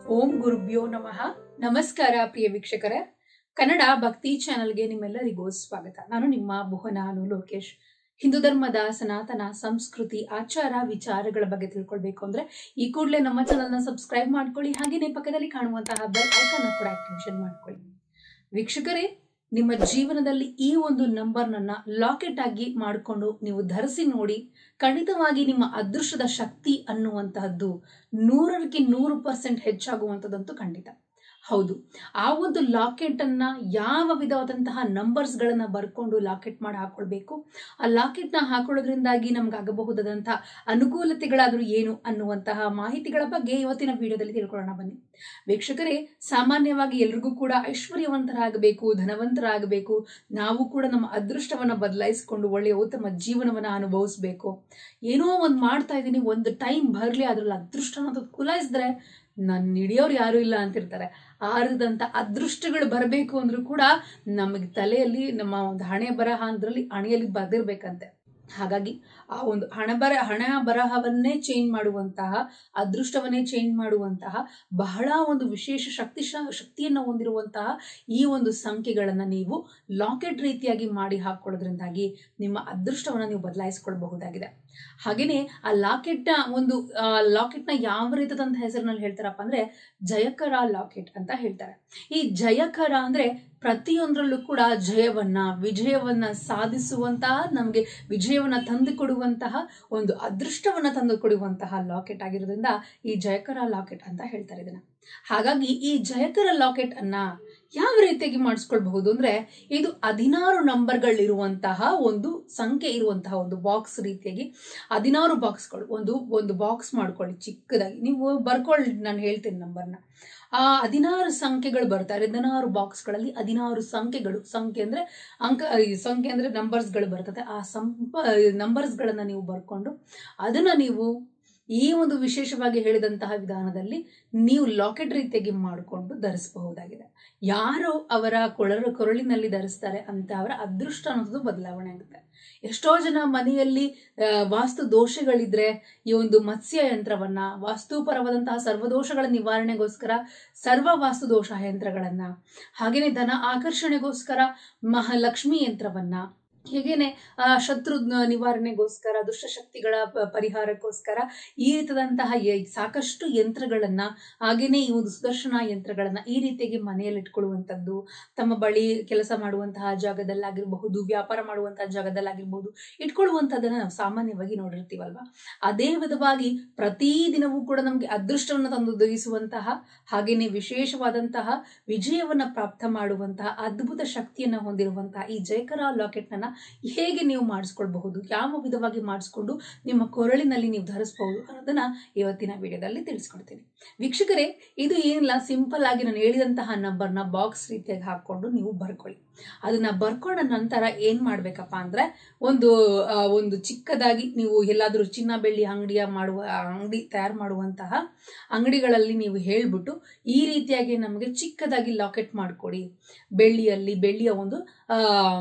ಓಂ ಗುರುಭ್ಯೋ ನಮಃ ನಮಸ್ಕಾರ ಪ್ರಿಯ ವೀಕ್ಷಕರೇ ಕನ್ನಡ ಭಕ್ತಿ ಚಾನೆಲ್ಗೆ ನಿಮ್ಮೆಲ್ಲರಿಗೂ ಸ್ವಾಗತ ನಾನು ನಿಮ್ಮ ಭುವನಾನು ಲೋಕೇಶ್ ಹಿಂದೂ ಧರ್ಮದ ಸನಾತನ ಸಂಸ್ಕೃತಿ ಆಚಾರ ವಿಚಾರಗಳ ಬಗ್ಗೆ ತಿಳ್ಕೊಳ್ಬೇಕು ಅಂದ್ರೆ ಈ ಕೂಡಲೇ ನಮ್ಮ ಚಾನಲ್ನ ಸಬ್ಸ್ಕ್ರೈಬ್ ಮಾಡ್ಕೊಳ್ಳಿ ಹಾಗೆಯೇ ಪಕ್ಕದಲ್ಲಿ ಕಾಣುವಂತಹ ಬೆಲ್ ಐಕಾನ್ ಕೂಡ ಆಕ್ಟಿವೇಶನ್ ಮಾಡ್ಕೊಳ್ಳಿ ವೀಕ್ಷಕರೇ ನಿಮ್ಮ ಜೀವನದಲ್ಲಿ ಈ ಒಂದು ನಂಬರ್ನನ್ನ ಲಾಕೆಟ್ ಆಗಿ ಮಾಡಿಕೊಂಡು ನೀವು ಧರಿಸಿ ನೋಡಿ ಖಂಡಿತವಾಗಿ ನಿಮ್ಮ ಅದೃಷ್ಟದ ಶಕ್ತಿ ಅನ್ನುವಂತಹದ್ದು ನೂರಕ್ಕೆ ನೂರು ಪರ್ಸೆಂಟ್ ಹೆಚ್ಚಾಗುವಂಥದ್ದಂತೂ ಖಂಡಿತ ಹೌದು ಆ ಒಂದು ಲಾಕೆಟ್ ಅನ್ನ ಯಾವ ವಿಧವಾದಂತಹ ನಂಬರ್ಸ್ ಗಳನ್ನ ಬರ್ಕೊಂಡು ಲಾಕೆಟ್ ಮಾಡಿ ಹಾಕೊಳ್ಬೇಕು ಆ ಲಾಕೆಟ್ ನ ಹಾಕೊಳ್ಳೋದ್ರಿಂದಾಗಿ ನಮ್ಗೆ ಆಗಬಹುದಾದಂತಹ ಅನುಕೂಲತೆಗಳಾದ್ರೂ ಏನು ಅನ್ನುವಂತಹ ಮಾಹಿತಿಗಳ ಬಗ್ಗೆ ಇವತ್ತಿನ ವಿಡಿಯೋದಲ್ಲಿ ತಿಳ್ಕೊಳ್ಳೋಣ ಬನ್ನಿ ವೀಕ್ಷಕರೇ ಸಾಮಾನ್ಯವಾಗಿ ಎಲ್ರಿಗೂ ಕೂಡ ಐಶ್ವರ್ಯವಂತರಾಗಬೇಕು ಧನವಂತರಾಗಬೇಕು ನಾವು ಕೂಡ ನಮ್ಮ ಅದೃಷ್ಟವನ್ನ ಬದಲಾಯಿಸಿಕೊಂಡು ಒಳ್ಳೆಯ ಉತ್ತಮ ಜೀವನವನ್ನ ಅನುಭವಿಸ್ಬೇಕು ಏನೋ ಒಂದು ಮಾಡ್ತಾ ಇದ್ದೀನಿ ಒಂದು ಟೈಮ್ ಬರಲಿ ಅದ್ರಲ್ಲಿ ಅದೃಷ್ಟ ಅನ್ನೋದು ಕುಲಾಯಿಸಿದ್ರೆ ನನ್ನ ಹಿಡಿಯೋರು ಯಾರು ಇಲ್ಲ ಅಂತಿರ್ತಾರೆ ಆರದಂತ ಅದೃಷ್ಟಗಳು ಬರಬೇಕು ಅಂದ್ರೂ ಕೂಡ ನಮಗೆ ತಲೆಯಲ್ಲಿ ನಮ್ಮ ಒಂದು ಹಣೆ ಬರಹ ಅಂದ್ರಲ್ಲಿ ಹಣೆಯಲ್ಲಿ ಬರೆದಿರ್ಬೇಕಂತೆ ಹಾಗಾಗಿ ಆ ಒಂದು ಹಣ ಬರ ಹಣ ಬರಹವನ್ನೇ ಚೇಂಜ್ ಮಾಡುವಂತಹ ಅದೃಷ್ಟವನ್ನೇ ಚೇಂಜ್ ಮಾಡುವಂತಹ ಬಹಳ ಒಂದು ವಿಶೇಷ ಶಕ್ತಿ ಶಕ್ತಿಯನ್ನು ಹೊಂದಿರುವಂತಹ ಈ ಒಂದು ಸಂಖ್ಯೆಗಳನ್ನ ನೀವು ಲಾಕೆಟ್ ರೀತಿಯಾಗಿ ಮಾಡಿ ಹಾಕೊಳ್ಳೋದ್ರಿಂದಾಗಿ ನಿಮ್ಮ ಅದೃಷ್ಟವನ್ನ ನೀವು ಬದಲಾಯಿಸಿಕೊಳ್ಬಹುದಾಗಿದೆ ಹಾಗೇನೆ ಆ ಲಾಕೆಟ್ ಒಂದು ಲಾಕೆಟ್ ನ ಯಾವ ರೀತಿಯಾದಂತಹ ಹೆಸರಿನಲ್ಲಿ ಹೇಳ್ತಾರಪ್ಪ ಅಂದ್ರೆ ಜಯಕರ ಲಾಕೆಟ್ ಅಂತ ಹೇಳ್ತಾರೆ ಈ ಜಯಕರ ಅಂದ್ರೆ ಪ್ರತಿಯೊಂದರಲ್ಲೂ ಕೂಡ ಜಯವನ್ನ ವಿಜಯವನ್ನ ಸಾಧಿಸುವಂತಹ ನಮಗೆ ವಿಜಯವನ್ನ ತಂದು ಕೊಡುವಂತಹ ಒಂದು ಅದೃಷ್ಟವನ್ನ ತಂದು ಕೊಡುವಂತಹ ಲಾಕೆಟ್ ಆಗಿರೋದ್ರಿಂದ ಈ ಜಯಕರ ಲಾಕೆಟ್ ಅಂತ ಹೇಳ್ತಾರೆ ಇದನ್ನ ಹಾಗಾಗಿ ಈ ಜಯಕರ ಲಾಕೆಟ್ ಅನ್ನ ಯಾವ ರೀತಿಯಾಗಿ ಮಾಡಿಸ್ಕೊಳ್ಬಹುದು ಅಂದ್ರೆ ಇದು ಹದಿನಾರು ನಂಬರ್ಗಳಿರುವಂತಹ ಒಂದು ಸಂಖ್ಯೆ ಇರುವಂತಹ ಒಂದು ಬಾಕ್ಸ್ ರೀತಿಯಾಗಿ ಹದಿನಾರು ಬಾಕ್ಸ್ಗಳು ಒಂದು ಒಂದು ಬಾಕ್ಸ್ ಮಾಡ್ಕೊಳ್ಳಿ ಚಿಕ್ಕದಾಗಿ ನೀವು ಬರ್ಕೊಳ್ಳಿ ನಾನು ಹೇಳ್ತೀನಿ ನಂಬರ್ನ ಆ ಹದಿನಾರು ಸಂಖ್ಯೆಗಳು ಬರ್ತಾರೆ ಹದಿನಾರು ಬಾಕ್ಸ್ಗಳಲ್ಲಿ ಹದಿನಾರು ಸಂಖ್ಯೆಗಳು ಸಂಖ್ಯೆ ಅಂದ್ರೆ ಅಂಕ ಸಂಖ್ಯೆ ಅಂದ್ರೆ ನಂಬರ್ಸ್ಗಳು ಬರ್ತದೆ ಆ ಸಂಪ ನಂಬರ್ಸ್ಗಳನ್ನ ನೀವು ಬರ್ಕೊಂಡು ಅದನ್ನ ನೀವು ಈ ಒಂದು ವಿಶೇಷವಾಗಿ ಹೇಳಿದಂತಹ ವಿಧಾನದಲ್ಲಿ ನೀವು ಲಾಕೆಟ್ ರೀತಿಯಾಗಿ ಮಾಡಿಕೊಂಡು ಧರಿಸಬಹುದಾಗಿದೆ ಯಾರು ಅವರ ಕೊಳರ ಕೊರಳಿನಲ್ಲಿ ಧರಿಸ್ತಾರೆ ಅಂತ ಅವರ ಅದೃಷ್ಟ ಅನ್ನೋದು ಬದಲಾವಣೆ ಆಗುತ್ತೆ ಎಷ್ಟೋ ಜನ ಮನೆಯಲ್ಲಿ ವಾಸ್ತು ದೋಷಗಳಿದ್ರೆ ಈ ಒಂದು ಮತ್ಸ್ಯ ಯಂತ್ರವನ್ನ ವಾಸ್ತುಪರವಾದಂತಹ ಸರ್ವದೋಷಗಳ ನಿವಾರಣೆಗೋಸ್ಕರ ಸರ್ವ ವಾಸ್ತು ದೋಷ ಯಂತ್ರಗಳನ್ನ ಹಾಗೇನೆ ಧನ ಆಕರ್ಷಣೆಗೋಸ್ಕರ ಮಹಾಲಕ್ಷ್ಮಿ ಯಂತ್ರವನ್ನ ಹೀಗೇನೆ ಶತ್ರು ನಿವಾರಣೆಗೋಸ್ಕರ ದುಷ್ಟಶಕ್ತಿಗಳ ಪರಿಹಾರಕ್ಕೋಸ್ಕರ ಈ ರೀತಿಯಾದಂತಹ ಸಾಕಷ್ಟು ಯಂತ್ರಗಳನ್ನ ಹಾಗೇನೆ ಈ ಒಂದು ಸುದರ್ಶನ ಯಂತ್ರಗಳನ್ನ ಈ ರೀತಿಯಾಗಿ ಮನೆಯಲ್ಲಿ ಇಟ್ಕೊಳ್ಳುವಂಥದ್ದು ತಮ್ಮ ಬಳಿ ಕೆಲಸ ಮಾಡುವಂತಹ ಜಾಗದಲ್ಲಾಗಿರಬಹುದು ವ್ಯಾಪಾರ ಮಾಡುವಂತಹ ಜಾಗದಲ್ಲಾಗಿರ್ಬಹುದು ಇಟ್ಕೊಳ್ಳುವಂಥದ್ದನ್ನ ನಾವು ಸಾಮಾನ್ಯವಾಗಿ ನೋಡಿರ್ತೀವಲ್ವಾ ಅದೇ ವಿಧವಾಗಿ ಪ್ರತಿದಿನವೂ ಕೂಡ ನಮಗೆ ಅದೃಷ್ಟವನ್ನು ತಂದು ಒದಗಿಸುವಂತಹ ಹಾಗೇನೆ ವಿಶೇಷವಾದಂತಹ ವಿಜಯವನ್ನ ಪ್ರಾಪ್ತ ಮಾಡುವಂತಹ ಅದ್ಭುತ ಶಕ್ತಿಯನ್ನ ಹೊಂದಿರುವಂತಹ ಈ ಜಯಕರ ಲಾಕೆಟ್ ನನ್ನ ಹೇಗೆ ನೀವು ಮಾಡಿಸ್ಕೊಳ್ಬಹುದು ಯಾವ ವಿಧವಾಗಿ ಮಾಡಿಸ್ಕೊಂಡು ನಿಮ್ಮ ಕೊರಳಿನಲ್ಲಿ ನೀವು ಧರಿಸಬಹುದು ಅನ್ನೋದನ್ನ ಇವತ್ತಿನ ವಿಡಿಯೋದಲ್ಲಿ ತಿಳಿಸ್ಕೊಡ್ತೀನಿ ವೀಕ್ಷಕರೇ ಇದು ಏನಿಲ್ಲ ಸಿಂಪಲ್ ಆಗಿ ನಾನು ಹೇಳಿದಂತಹ ನಂಬರ್ನ ಬಾಕ್ಸ್ ರೀತಿಯಾಗಿ ಹಾಕೊಂಡು ನೀವು ಬರ್ಕೊಳ್ಳಿ ಅದನ್ನ ಬರ್ಕೊಂಡ ನಂತರ ಏನ್ ಮಾಡ್ಬೇಕಪ್ಪ ಅಂದ್ರೆ ಒಂದು ಒಂದು ಚಿಕ್ಕದಾಗಿ ನೀವು ಎಲ್ಲಾದ್ರೂ ಚಿನ್ನ ಬೆಳ್ಳಿ ಅಂಗಡಿಯ ಮಾಡುವ ಅಂಗಡಿ ತಯಾರು ಮಾಡುವಂತಹ ಅಂಗಡಿಗಳಲ್ಲಿ ನೀವು ಹೇಳ್ಬಿಟ್ಟು ಈ ರೀತಿಯಾಗಿ ನಮಗೆ ಚಿಕ್ಕದಾಗಿ ಲಾಕೆಟ್ ಮಾಡಿಕೊಡಿ ಬೆಳ್ಳಿಯಲ್ಲಿ ಬೆಳ್ಳಿಯ ಒಂದು ಆ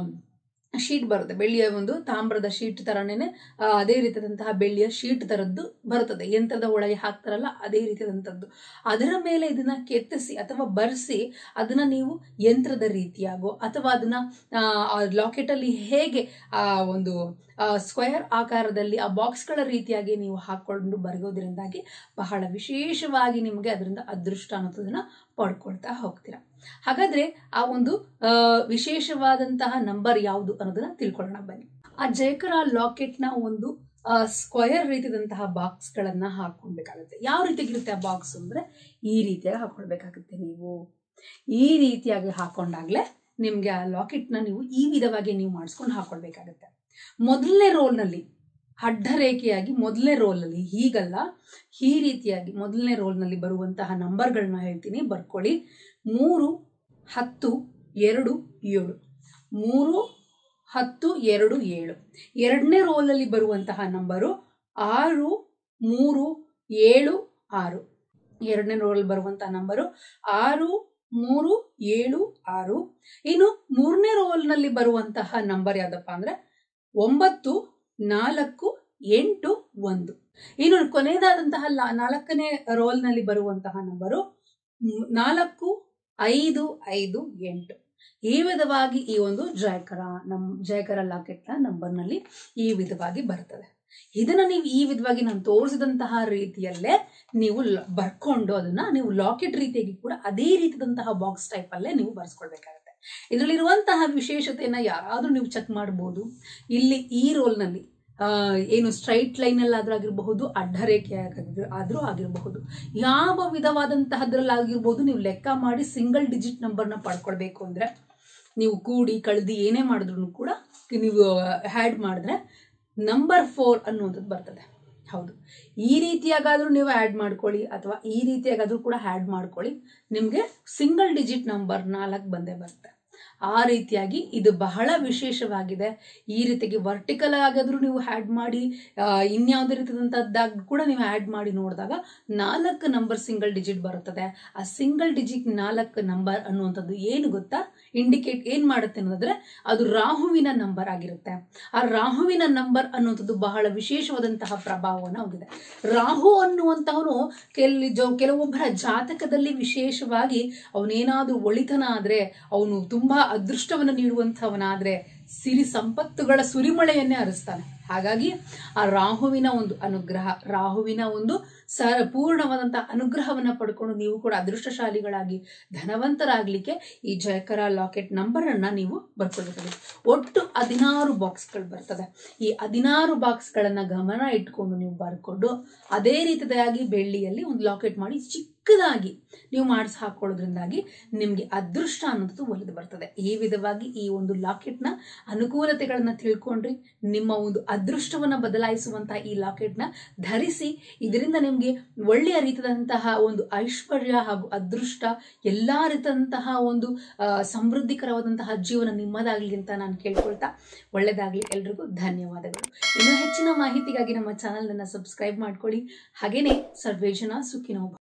ಶೀಟ್ ಬರುತ್ತೆ ಬೆಳ್ಳಿಯ ಒಂದು ತಾಮ್ರದ ಶೀಟ್ ತರನೇನೆ ಅದೇ ರೀತಿಯಾದಂತಹ ಬೆಳ್ಳಿಯ ಶೀಟ್ ತರದ್ದು ಬರುತ್ತದೆ ಯಂತ್ರದ ಒಳಗೆ ಹಾಕ್ತಾರಲ್ಲ ಅದೇ ರೀತಿಯಾದಂಥದ್ದು ಅದರ ಮೇಲೆ ಇದನ್ನ ಕೆತ್ತಿಸಿ ಅಥವಾ ಬರೆಸಿ ಅದನ್ನ ನೀವು ಯಂತ್ರದ ರೀತಿಯಾಗೋ ಅಥವಾ ಅದನ್ನ ಲಾಕೆಟ್ ಅಲ್ಲಿ ಹೇಗೆ ಆ ಒಂದು ಸ್ಕ್ವೇರ್ ಆಕಾರದಲ್ಲಿ ಆ ಬಾಕ್ಸ್ಗಳ ರೀತಿಯಾಗಿ ನೀವು ಹಾಕೊಂಡು ಬರೆಯೋದ್ರಿಂದಾಗಿ ಬಹಳ ವಿಶೇಷವಾಗಿ ನಿಮಗೆ ಅದರಿಂದ ಅದೃಷ್ಟ ಅನ್ನೋದನ್ನ ಪಡ್ಕೊಳ್ತಾ ಹೋಗ್ತೀರಾ ಹಾಗಾದ್ರೆ ಆ ಒಂದು ವಿಶೇಷವಾದಂತಹ ನಂಬರ್ ಯಾವುದು ಅನ್ನೋದನ್ನ ತಿಳ್ಕೊಳ್ಳೋಣ ಬನ್ನಿ ಆ ಜಯಕರ ಲಾಕೆಟ್ ನ ಒಂದು ಸ್ಕ್ವಯರ್ ರೀತಿಯಾದಂತಹ ಬಾಕ್ಸ್ ಗಳನ್ನ ಹಾಕೊಳ್ಬೇಕಾಗುತ್ತೆ ಯಾವ ರೀತಿಯಾಗಿರುತ್ತೆ ಆ ಬಾಕ್ಸ್ ಅಂದ್ರೆ ಈ ರೀತಿಯಾಗಿ ಹಾಕೊಳ್ಬೇಕಾಗುತ್ತೆ ನೀವು ಈ ರೀತಿಯಾಗಿ ಹಾಕೊಂಡಾಗ್ಲೇ ನಿಮ್ಗೆ ಆ ಲಾಕೆಟ್ ನ ನೀವು ಈ ವಿಧವಾಗಿ ನೀವು ಮಾಡಿಸ್ಕೊಂಡು ಹಾಕೊಳ್ಬೇಕಾಗತ್ತೆ ಮೊದಲನೇ ರೋಲ್ನಲ್ಲಿ ಅಡ್ಡ ರೇಖೆಯಾಗಿ ಮೊದಲನೇ ರೋಲ್ನಲ್ಲಿ ಹೀಗಲ್ಲ ಈ ರೀತಿಯಾಗಿ ಮೊದಲನೇ ರೋಲ್ನಲ್ಲಿ ಬರುವಂತಹ ನಂಬರ್ಗಳನ್ನ ಹೇಳ್ತೀನಿ ಬರ್ಕೊಳ್ಳಿ ಮೂರು ಹತ್ತು ಎರಡು ಏಳು ಮೂರು ಹತ್ತು ಎರಡು ಏಳು ಎರಡನೇ ರೋಲಲ್ಲಿ ಬರುವಂತಹ ನಂಬರು ಆರು ಮೂರು ಏಳು ಆರು ಎರಡನೇ ರೋಲ್ ಬರುವಂತಹ ನಂಬರು ಆರು ಮೂರು ಏಳು ಆರು ಇನ್ನು ಮೂರನೇ ರೋಲ್ನಲ್ಲಿ ಬರುವಂತಹ ನಂಬರ್ ಯಾವ್ದಪ್ಪ ಅಂದ್ರೆ ಒಂಬತ್ತು ನಾಲ್ಕು ಎಂಟು ಒಂದು ಇನ್ನು ಕೊನೆಯದಾದಂತಹ ಲ- ನಾಲ್ಕನೇ ರೋಲ್ನಲ್ಲಿ ಬರುವಂತಹ ನಂಬರು ಮ್, ನಾಲ್ಕು ಐದು ಐದು ಎಂಟು ಈ ವಿಧವಾಗಿ ಈ ಒಂದು ಜಯಕರ ನಮ್ ಜಯಕರ ಲಾಕೆಟ್ನ ನಂಬರ್ನಲ್ಲಿ ಈ ವಿಧವಾಗಿ ಬರ್ತದೆ ಇದನ್ನ ನೀವು ಈ ವಿಧವಾಗಿ ನಾನು ತೋರಿಸಿದಂತಹ ರೀತಿಯಲ್ಲೇ ನೀವು ಲ- ಬರ್ಕೊಂಡು ಅದನ್ನ ನೀವು ಲಾಕೆಟ್ ರೀತಿಯಾಗಿ ಕೂಡ ಅದೇ ರೀತಿಯಾದಂತಹ ಬಾಕ್ಸ್ ಟೈಪ್ ಅಲ್ಲೇ ನೀವು ಬರ್ಸ್ಕೊಳ್ಬೇಕಾಗತ್ತೆ ಇದರಲ್ಲಿರುವಂತಹ ವಿಶೇಷತೆಯನ್ನ ಯಾರಾದ್ರೂ ನೀವು ಚೆಕ್ ಮಾಡಬಹುದು ಇಲ್ಲಿ ಈ ರೋಲ್ನಲ್ಲಿ ಆ, ಏನು ಸ್ಟ್ರೈಟ್ ಲೈನ್ ಅಲ್ಲಾದ್ರೂ ಆಗಿರಬಹುದು ಅಡ್ಡ ರೇಖೆ ಆಗಿರ್- ಆದ್ರೂ ಆಗಿರಬಹುದು ಯಾವ ವಿಧವಾದಂತಹದ್ರಲ್ಲಾಗಿರ್ಬೋದು ನೀವು ಲೆಕ್ಕ ಮಾಡಿ ಸಿಂಗಲ್ ಡಿಜಿಟ್ ನಂಬರ್ನ ಪಡ್ಕೊಳ್ಬೇಕು ಅಂದ್ರೆ ನೀವು ಕೂಡಿ ಕಳೆದಿ ಏನೇ ಮಾಡಿದ್ರು ಕೂಡ ನೀವು ಹ್ಯಾಡ್ ಮಾಡಿದ್ರೆ ನಂಬರ್ ಫೋರ್ ಅನ್ನುವಂಥದ್ದು ಬರ್ತದೆ ಹೌದು ಈ ರೀತಿಯಾಗಾದ್ರೂ ನೀವು ಆ್ಯಡ್ ಮಾಡ್ಕೊಳ್ಳಿ ಅಥವಾ ಈ ರೀತಿಯಾಗಾದ್ರೂ ಕೂಡ ಆ್ಯಡ್ ಮಾಡ್ಕೊಳ್ಳಿ ನಿಮಗೆ ಸಿಂಗಲ್ ಡಿಜಿಟ್ ನಂಬರ್ ನಾಲ್ಕು ಬಂದೇ ಬರುತ್ತೆ ಆ ರೀತಿಯಾಗಿ ಇದು ಬಹಳ ವಿಶೇಷವಾಗಿದೆ ಈ ರೀತಿಯಾಗಿ ವರ್ಟಿಕಲ್ ಆಗಾದ್ರೂ ನೀವು ಆ್ಯಡ್ ಮಾಡಿ ಆ, ಇನ್ಯಾವುದೇ ರೀತಿಯಾದಂಥದ್ದಾಗ ಕೂಡ ನೀವು ಆ್ಯಡ್ ಮಾಡಿ ನೋಡಿದಾಗ ನಾಲ್ಕು ನಂಬರ್ ಸಿಂಗಲ್ ಡಿಜಿಟ್ ಬರುತ್ತದೆ ಆ ಸಿಂಗಲ್ ಡಿಜಿಟ್ ನಾಲ್ಕು ನಂಬರ್ ಅನ್ನುವಂಥದ್ದು ಏನು ಗೊತ್ತಾ ಇಂಡಿಕೇಟ್ ಏನು ಮಾಡುತ್ತೆ ಅನ್ನೋದಾದ್ರೆ ಅದು ರಾಹುವಿನ ನಂಬರ್ ಆಗಿರುತ್ತೆ ಆ ರಾಹುವಿನ ನಂಬರ್ ಅನ್ನುವಂಥದ್ದು ಬಹಳ ವಿಶೇಷವಾದಂತಹ ಪ್ರಭಾವವನ್ನು ಹೊಂದಿದೆ ರಾಹು ಅನ್ನುವಂತಹವನು ಕೆಲ್ ಜ ಕೆಲವೊಬ್ಬರ ಜಾತಕದಲ್ಲಿ ವಿಶೇಷವಾಗಿ ಅವನೇನಾದ್ರೂ ಒಳಿತನ ಆದ್ರೆ ಅವನು ತುಂಬಾ ಅದೃಷ್ಟವನ್ನು ನೀಡುವಂಥವನಾದ್ರೆ ಸಿರಿ ಸಂಪತ್ತುಗಳ ಸುರಿಮಳೆಯನ್ನೇ ಹರಿಸ್ತಾನೆ ಹಾಗಾಗಿ ಆ ರಾಹುವಿನ ಒಂದು ಅನುಗ್ರಹ ರಾಹುವಿನ ಒಂದು ಸ ಪೂರ್ಣವಾದಂತಹ ಅನುಗ್ರಹವನ್ನ ಪಡ್ಕೊಂಡು ನೀವು ಕೂಡ ಅದೃಷ್ಟಶಾಲಿಗಳಾಗಿ ಧನವಂತರಾಗ್ಲಿಕ್ಕೆ ಈ ಜಯಕರ ಲಾಕೆಟ್ ನಂಬರ್ ಅನ್ನ ನೀವು ಬರ್ಕೊಳ್ಬೇಕಾಗುತ್ತೆ ಒಟ್ಟು ಹದಿನಾರು ಬಾಕ್ಸ್ಗಳು ಬರ್ತದೆ ಈ ಹದಿನಾರು ಬಾಕ್ಸ್ಗಳನ್ನ ಗಮನ ಇಟ್ಕೊಂಡು ನೀವು ಬರ್ಕೊಂಡು ಅದೇ ರೀತಿಯಾಗಿ ಬೆಳ್ಳಿಯಲ್ಲಿ ಒಂದು ಲಾಕೆಟ್ ಮಾಡಿ ಚಿಕ್ಕದಾಗಿ ನೀವು ಮಾಡಿಸಿ ಹಾಕೊಳ್ಳೋದ್ರಿಂದಾಗಿ ನಿಮ್ಗೆ ಅದೃಷ್ಟ ಅನ್ನೋದು ಒಲಿದು ಬರ್ತದೆ ಈ ವಿಧವಾಗಿ ಈ ಒಂದು ಲಾಕೆಟ್ನ ಅನುಕೂಲತೆಗಳನ್ನ ತಿಳ್ಕೊಂಡ್ರಿ ನಿಮ್ಮ ಒಂದು ಅದೃಷ್ಟವನ್ನ ಬದಲಾಯಿಸುವಂತಹ ಈ ಲಾಕೆಟ್ನ ಧರಿಸಿ ಇದರಿಂದ ನಿಮ್ಗೆ ಒಳ್ಳೆಯ ರೀತಿಯಾದಂತಹ ಒಂದು ಐಶ್ವರ್ಯ ಹಾಗೂ ಅದೃಷ್ಟ ಎಲ್ಲಾ ರೀತಿಯಾದಂತಹ ಒಂದು ಆ, ಸಮೃದ್ಧಿಕರವಾದಂತಹ ಜೀವನ ನಿಮ್ಮದಾಗ್ಲಿ ಅಂತ ನಾನು ಕೇಳ್ಕೊಳ್ತಾ ಒಳ್ಳೆದಾಗ್ಲಿ ಎಲ್ರಿಗೂ ಧನ್ಯವಾದಗಳು ಇನ್ನು ಹೆಚ್ಚಿನ ಮಾಹಿತಿಗಾಗಿ ನಮ್ಮ ಚಾನಲ್ ಅನ್ನ ಸಬ್ಸ್ಕ್ರೈಬ್ ಮಾಡ್ಕೊಳ್ಳಿ ಹಾಗೇನೆ ಸರ್ವೇಜನ ಸುಖಿನೋ ಭವ.